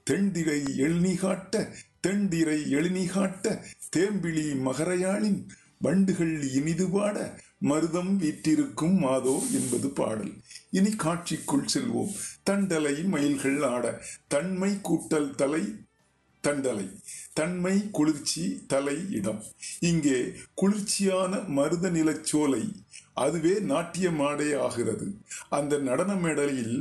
தெண்டிரை எழினி காட்ட தெண்டிரை எழினி காட்ட தேம்பிழி மகரையாளின் வண்டுகள் இனிது பாட மருதம் வீற்றிருக்கும் மாதோ என்பது பாடல் இனி காட்சிக்குள் செல்வோம் தண்டலை மயில்கள் ஆட தன்மை கூட்டல் தலை தண்டலை தன்மை குளிர்ச்சி தலை இடம் இங்கே குளிர்ச்சியான மருத நிலச்சோலை அதுவே நாட்டிய மாடே ஆகிறது அந்த நடன மேடையில்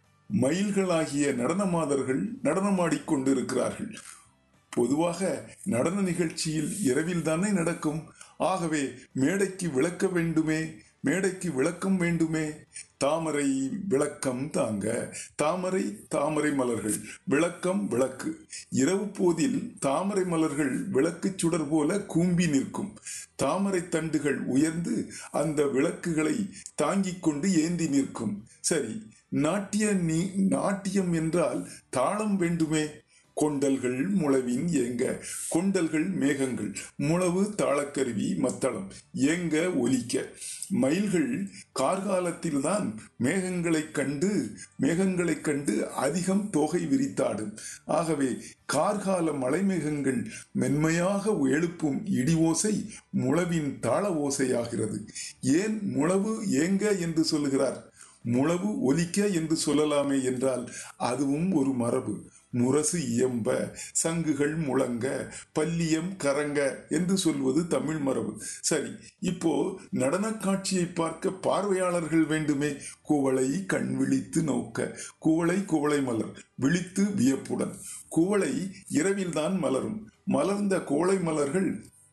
மயில்களாகிய நடனமாதர்கள் நடனமாடிக் கொண்டிருக்கிறார்கள் பொதுவாக நடன நிகழ்ச்சியில் இரவில் தானே நடக்கும் ஆகவே மேடைக்கு விளக்க வேண்டுமே மேடைக்கு விளக்கம் வேண்டுமே தாமரை விளக்கம் தாங்க தாமரை தாமரை மலர்கள் விளக்கம் விளக்கு இரவு போதில் தாமரை மலர்கள் விளக்கு சுடர் போல கூம்பி நிற்கும் தாமரை தண்டுகள் உயர்ந்து அந்த விளக்குகளை தாங்கிக் கொண்டு ஏந்தி நிற்கும் சரி நாட்டிய நீ நாட்டியம் என்றால் தாளம் வேண்டுமே கொண்டல்கள் முளவின் ஏங்க கொண்டல்கள் மேகங்கள் முளவு தாளக்கருவி மத்தளம் ஏங்க ஒலிக்க மயில்கள் கார்காலத்தில்தான் மேகங்களைக் கண்டு மேகங்களைக் கண்டு அதிகம் தொகை விரித்தாடும் ஆகவே கார்கால மலைமேகங்கள் மென்மையாக எழுப்பும் இடி ஓசை முளவின் தாள ஓசையாகிறது ஏன் முளவு ஏங்க என்று சொல்லுகிறார் முளவு ஒலிக்க என்று சொல்லலாமே என்றால் அதுவும் ஒரு மரபு முரசு இயம்ப சங்குகள் முழங்க பல்லியம் கரங்க என்று சொல்வது தமிழ் மரபு சரி இப்போ நடன காட்சியை பார்க்க பார்வையாளர்கள் வேண்டுமே குவளை கண் விழித்து நோக்க குவளை குவளை மலர் விழித்து வியப்புடன் குவளை இரவில்தான் மலரும் மலர்ந்த கோளை மலர்கள்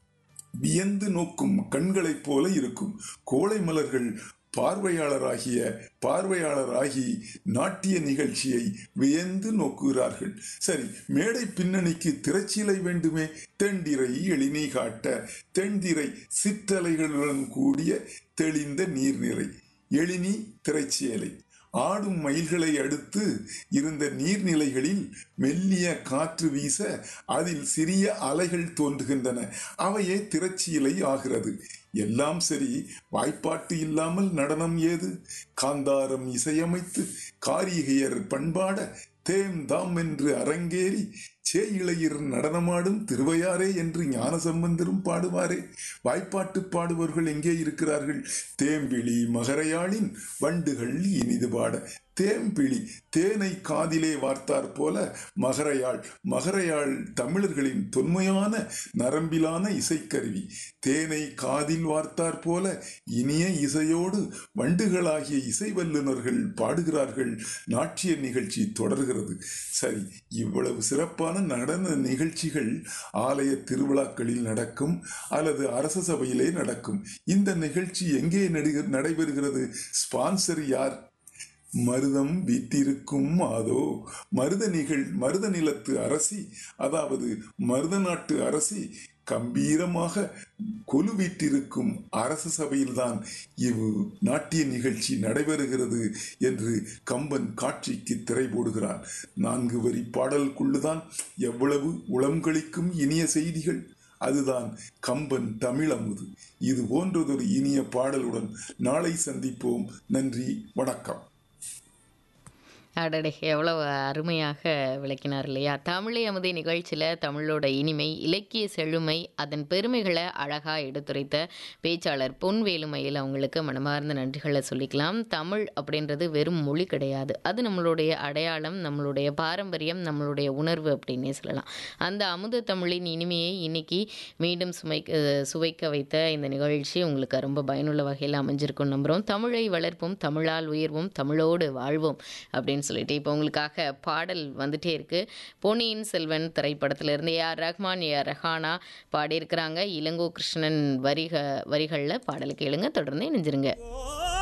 வியந்து நோக்கும் கண்களைப் போல இருக்கும் கோளை மலர்கள் பார்வையாளராகிய பார்வையாளராகி நாட்டிய நிகழ்ச்சியை வியந்து நோக்குகிறார்கள் சரி மேடை பின்னணிக்கு திரைச்சீலை வேண்டுமே தெண்டிரை எழினி காட்ட தென்திரை சிற்றலைகளுடன் கூடிய தெளிந்த நீர்நிறை எழினி திரைச்சீலை ஆடும் மயில்களை அடுத்து இருந்த நீர்நிலைகளில் மெல்லிய காற்று வீச அதில் சிறிய அலைகள் தோன்றுகின்றன அவையே திரச்சியலை ஆகிறது எல்லாம் சரி வாய்ப்பாட்டு இல்லாமல் நடனம் ஏது காந்தாரம் இசையமைத்து காரிகையர் பண்பாட தேம் தாம் என்று அரங்கேறி சேயிளையர் நடனமாடும் திருவையாரே என்று ஞான சம்பந்தரும் பாடுவாரே வாய்ப்பாட்டு பாடுபவர்கள் எங்கே இருக்கிறார்கள் தேம்பிழி மகரையாளின் வண்டுகள் இனிது பாட தேம்பிழி தேனை காதிலே வார்த்தார் போல மகரையாள் மகரையாள் தமிழர்களின் தொன்மையான நரம்பிலான இசைக்கருவி தேனை காதில் வார்த்தார் போல இனிய இசையோடு வண்டுகளாகிய இசை வல்லுநர்கள் பாடுகிறார்கள் நாட்டிய நிகழ்ச்சி தொடர்கிறது சரி இவ்வளவு சிறப்பான நடன நிகழ்ச்சிகள் ஆலய திருவிழாக்களில் நடக்கும் அல்லது அரச சபையிலே நடக்கும் இந்த நிகழ்ச்சி எங்கே நடைபெறுகிறது ஸ்பான்சர் யார் மருதம் வீட்டிருக்கும் மாதோ மருத நிகழ் மருத நிலத்து அரசி அதாவது மருத நாட்டு அரசி கம்பீரமாக கொலு வீட்டிருக்கும் அரச சபையில்தான் இவ் நாட்டிய நிகழ்ச்சி நடைபெறுகிறது என்று கம்பன் காட்சிக்கு திரை போடுகிறான் நான்கு வரி பாடலுக்குள்ளுதான் எவ்வளவு உளம்களிக்கும் இனிய செய்திகள் அதுதான் கம்பன் தமிழமுது இது போன்றதொரு இனிய பாடலுடன் நாளை சந்திப்போம் நன்றி வணக்கம் அடடே எவ்வளவு அருமையாக விளக்கினார் இல்லையா தமிழை அமுதை நிகழ்ச்சியில் தமிழோட இனிமை இலக்கிய செழுமை அதன் பெருமைகளை அழகாக எடுத்துரைத்த பேச்சாளர் பொன்வேலுமையில் அவங்களுக்கு மனமார்ந்த நன்றிகளை சொல்லிக்கலாம் தமிழ் அப்படின்றது வெறும் மொழி கிடையாது அது நம்மளுடைய அடையாளம் நம்மளுடைய பாரம்பரியம் நம்மளுடைய உணர்வு அப்படின்னே சொல்லலாம் அந்த அமுத தமிழின் இனிமையை இன்னைக்கு மீண்டும் சுமைக்க சுவைக்க வைத்த இந்த நிகழ்ச்சி உங்களுக்கு ரொம்ப பயனுள்ள வகையில் அமைஞ்சிருக்கும் நம்புகிறோம் தமிழை வளர்ப்போம் தமிழால் உயர்வோம் தமிழோடு வாழ்வோம் அப்படின்னு சொல்லிட்டு இப்போ உங்களுக்காக பாடல் வந்துட்டே இருக்கு பொன்னியின் செல்வன் திரைப்படத்திலிருந்து ஏஆர் ரஹ்மான் ஏஆர் ரஹானா பாடியிருக்கிறாங்க இளங்கோ கிருஷ்ணன் வரிக வரிகளில் பாடலுக்கு எழுங்க தொடர்ந்து இணைஞ்சிருங்க